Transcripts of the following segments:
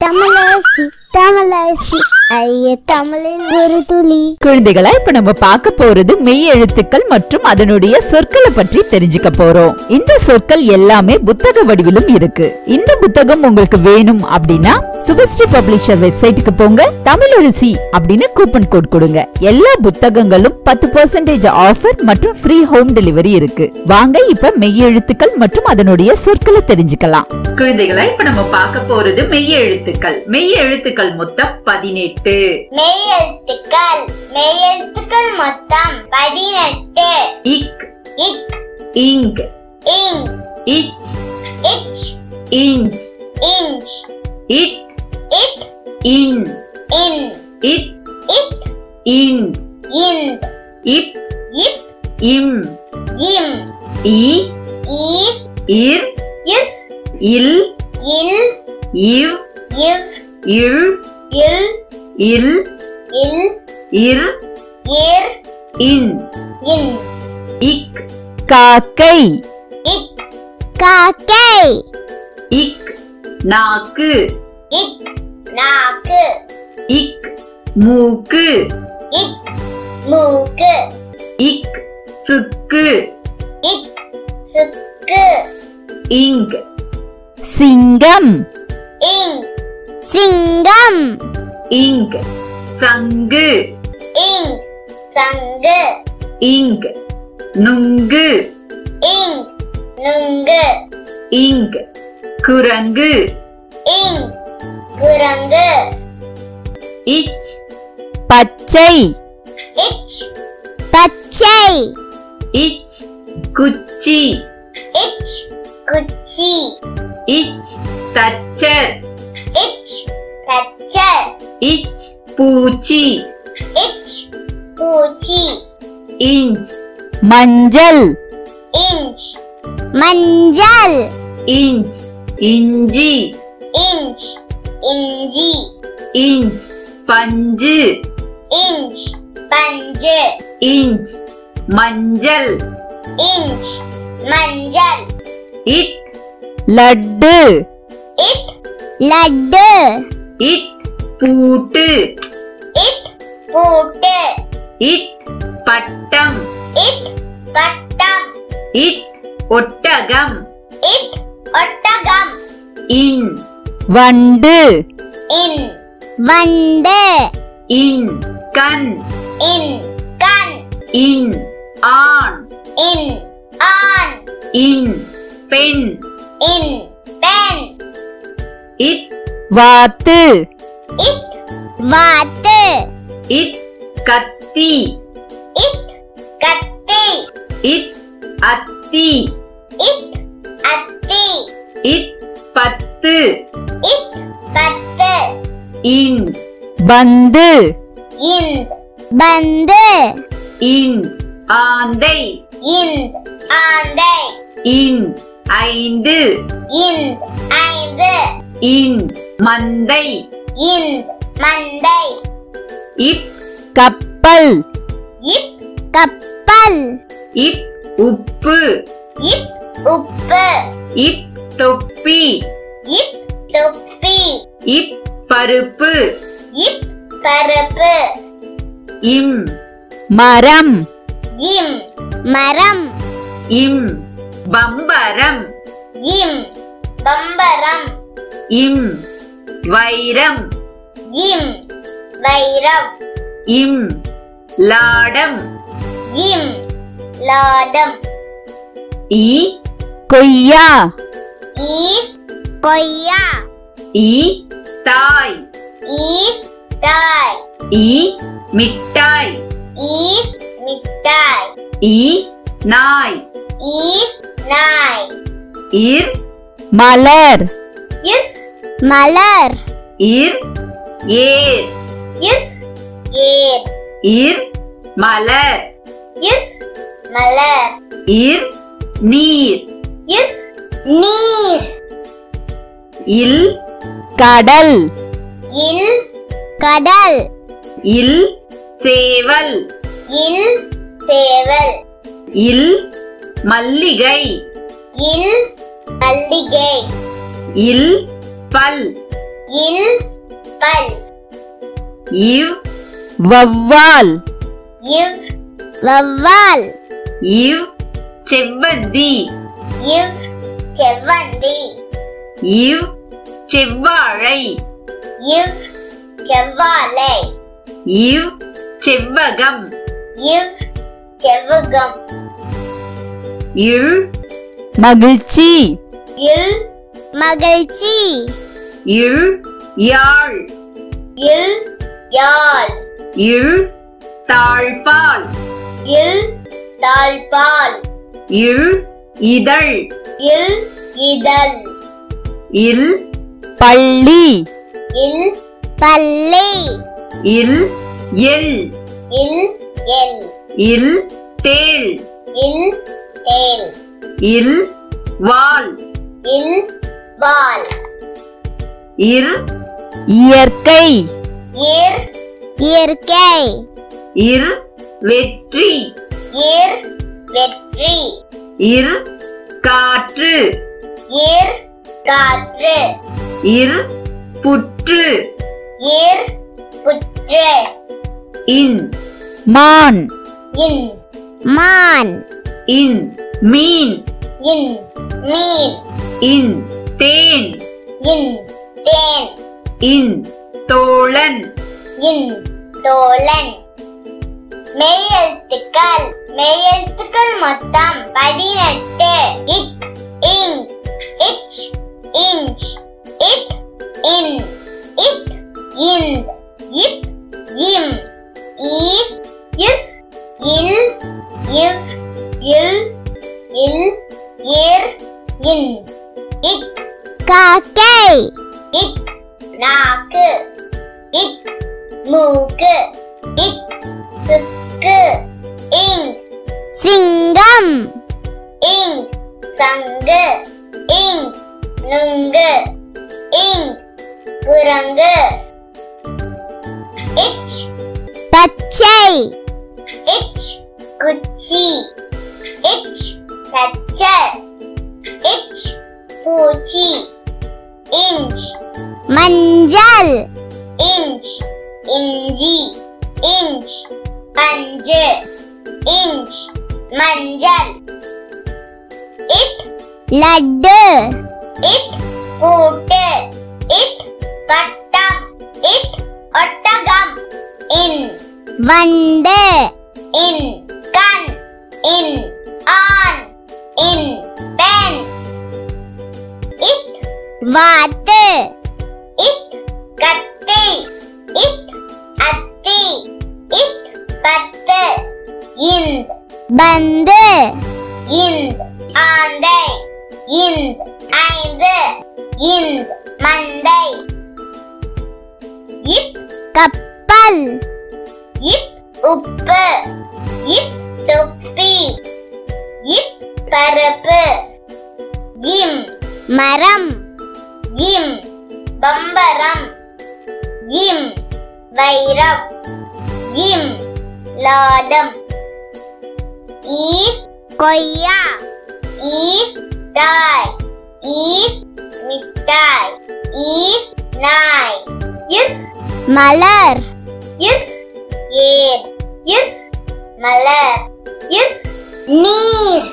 தமிழரசி தமிழரசி ஐய தமிழில் ஒரு துளி குழந்தைகளா இப்ப நம்ம பார்க்க போறது மெய் எழுத்துக்கள் மற்றும் அதனுடைய சொற்களை பற்றி தெரிஞ்சுக்க போறோம் இந்த சொற்கள் எல்லாமே புத்தக வடிவிலும் இருக்கு இந்த புத்தகம் உங்களுக்கு வேணும் அப்படின்னா சுபஸ்ரீ பப்ளிஷர் வெப்சைட்டுக்கு போங்க தமிழரசி அப்படின்னு கூப்பன் கோட் கொடுங்க எல்லா புத்தகங்களும் பத்து பர்சன்டேஜ் ஆஃபர் மற்றும் ஃப்ரீ ஹோம் டெலிவரி இருக்கு வாங்க இப்ப மெய் எழுத்துக்கள் மற்றும் அதனுடைய சொற்களை தெரிஞ்சுக்கலாம் குழந்தைகளா இப்ப நம்ம பார்க்க போறது மெய் எழுத்துக்கள் மெய் எழுத்துக்கள் மொத்தம் பதினெட்டு மெய்யெழுத்துக்கள் மெய்யெழுத்துக்கள் மொத்தம் பதினெட்டு இக் இக் இங் இங் இச் இச் இஞ்ச் இஞ்ச் இட் இட் இன் இன் இட் இட் இன் இந்த் இப் இப் இம் இம் இ ஈர் இர் இர் இல் இல் இவ் இவ் இழ் இல் இல் இல் இர் இர் இன் இன் இக் காக்கை இக் காக்கை இக் நாக்கு இக் நாக்கு இக் மூக்கு இக் மூக்கு இக் சுக்கு இக் சுக்கு இங் சிங்கம் இங் சிங்கம் இங் சங்கு இங் சங்கு இங் நுங்கு இங் நுங்கு இங் குரங்கு இங் குரங்கு இச் பச்சை இச் பச்சை இச் குச்சி இச் குச்சி இச் தச்சர் இச் பச்சர் இச் பூச்சி இச் பூச்சி இஞ்ச் மஞ்சள் இஞ்ச் மஞ்சள் இஞ்ச் இஞ்சி இஞ்ச் இஞ்சி இஞ்ச் பஞ்சு இஞ்ச் பஞ்சு இஞ்ச் மஞ்சள் இஞ்ச் மஞ்சள் இட் லட்டு இட் லட்டு இட் பூட்டு இட் பூட்டு இட் பட்டம் இட் பட்டம் இட் ஒட்டகம் இட் ஒட்டகம் இன் வண்டு இன் வண்டு இன் கண் இன் கண் இன் ஆண் இன் ஆண் இன் பெண் இன் பெண் இட் வாத்து இட் வாத்து இட் கத்தி இட் கத்தி இட் அத்தி இட் அத்தி இட் பத்து இட் பத்து இன் பந்து இன் பந்து இன் ஆந்தை இன் ஆந்தை இன் ஐந்து இன் ஐந்து இன் மந்தை இன் மந்தை இப் கப்பல் இப் கப்பல் இப் உப்பு இப் உப்பு இப் தொப்பி இப் தொப்பி இப் பருப்பு இப் பருப்பு இம் மரம் இம் மரம் இம் பம்பரம் இம் பம்பரம் இம் வைரம் இம் வைரம் இம் லாடம் இம் லாடம் இ கொய்யா ஈ கொய்யா இ தாய் ஈ தாய் இ மிட்டாய் ஈ மிட்டாய் இ நாய் ஈ நாய் இர் மலர் இர் மலர் இர் ஏர் இர் ஏர் இர் மலர் இர் மலர் இர் நீர் இர் நீர் இல் கடல் இல் கடல் இல் சேவல் இல் சேவல் இல் மல்லிகை இல் மல்லிகை இல் பல் இல் பல் இவ் வவ்வால் இவ் வவ்வால் இவ் செவ்வந்தி இவ் செவ்வந்தி இவ் செவ்வாழை இவ் செவ்வாழை இவ் செவ்வகம் இவ் செவ்வகம் இழ் மகிழ்ச்சி இல் மகிழ்ச்சி இழ் யாழ் இல் யாழ் இழ் தாழ்பால் இல் தாழ்பால் இழ் இதழ் இல் இதழ் இல் பள்ளி இல் பள்ளி இல் எல் இல் எல் இல் தேள் இல் தேல் இல் வால் இல் வால் இர் இயற்கை இர் இயற்கை இர் வெற்றி இர் வெற்றி இர் காற்று இர் காற்று இர் புற்று இர் புற்று இன் மான் இன் மான் இன் மீன் இன் மீன் இன் தேன் இன் தேன் இன் தோழன் இன் தோழன் மெய்யெழுத்துக்கள் மெய்யெழுத்துக்கள் மொத்தம் பதினெட்டு இக் இங் இச் இஞ்ச் இட் இன் இட் இந்த் இப் இம் ஈர் இஃப் இல் இவ் இல் இல் இர் இன் இக் காக்கை இக் நாக்கு இக் மூக்கு இக் சுக்கு இங் சிங்கம் இங் சங்கு இங் நுங்கு இங் குரங்கு இச் பச்சை இச் குச்சி இச் பச்சை இச் பூச்சி இஞ்ச் மஞ்சள் இஞ்ச் இஞ்சி இஞ்ச் பஞ்சு இஞ்ச் மஞ்சள் இட் லட்டு இட் பூட்டு இட் பட்டம் இட் ஒட்டகம் இன் வண்டு இன் கண் இன் ஆண் இன் பெண் இட் வாத்து இட் கத்தி இட் அத்தி இட் பத்து இந்த் பந்து இந்த் ஆந்தை இந்த் ஐந்து இந்த் மந்தை இப் கப்பல் இப் உப்பு இப் தொப்பி இப் பரப்பு இம் மரம் இம் பம்பரம் இம் வைரம் இம் லாடம் ஈர் கொய்யா ஈர் தாய் ஈர் மிட்டாய் ஈர் நாய் இர் மலர் இர் ஏர் இர் மலர் இர் நீர்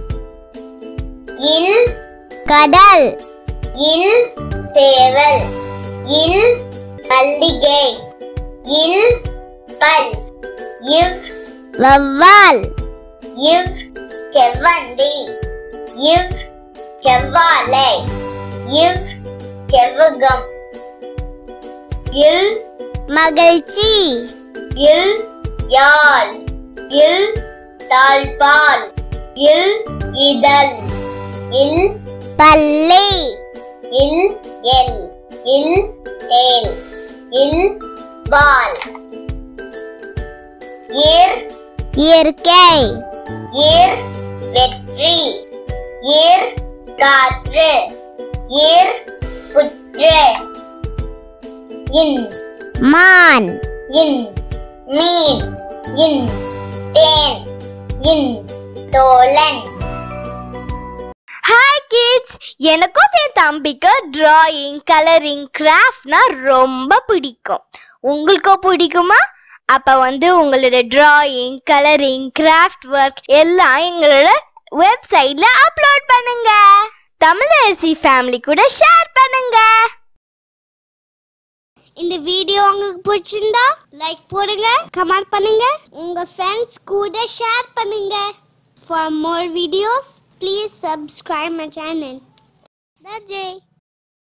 இல் கடல் இல் சேவல் இல் மல்லிகை இல் பல் இவ் வவ்வால் இவ் செவ்வந்தி இவ் செவ்வாழை இவ் செவ்வகம் இல் மகிழ்ச்சி இல் யாழ் இல் தாழ்பால் இல் இதழ் இல் பள்ளி இல் எல் இல் தேல் இல் வால் ஏர் இயற்கை ஏர் வெற்றி ஏர் காற்று ஏர் புற்று இன் மான் இன் மீன் இன் தேன் இன் தோழன் ஹாய் கிட்ஸ் எனக்கும் என் தம்பிக்கு டிராயிங் கலரிங் கிராஃப்ட்னா ரொம்ப பிடிக்கும் உங்களுக்கும் பிடிக்குமா அப்ப வந்து உங்களோட டிராயிங் கலரிங் கிராஃப்ட் ஒர்க் எல்லாம் எங்களோட வெப்சைட்ல அப்லோட் பண்ணுங்க தமிழரசி ஃபேமிலி கூட ஷேர் பண்ணுங்க இந்த வீடியோ உங்களுக்கு பிடிச்சிருந்தா லைக் போடுங்க கமெண்ட் பண்ணுங்க உங்க ஃப்ரெண்ட்ஸ் கூட ஷேர் பண்ணுங்க for more videos please subscribe my channel நன்றி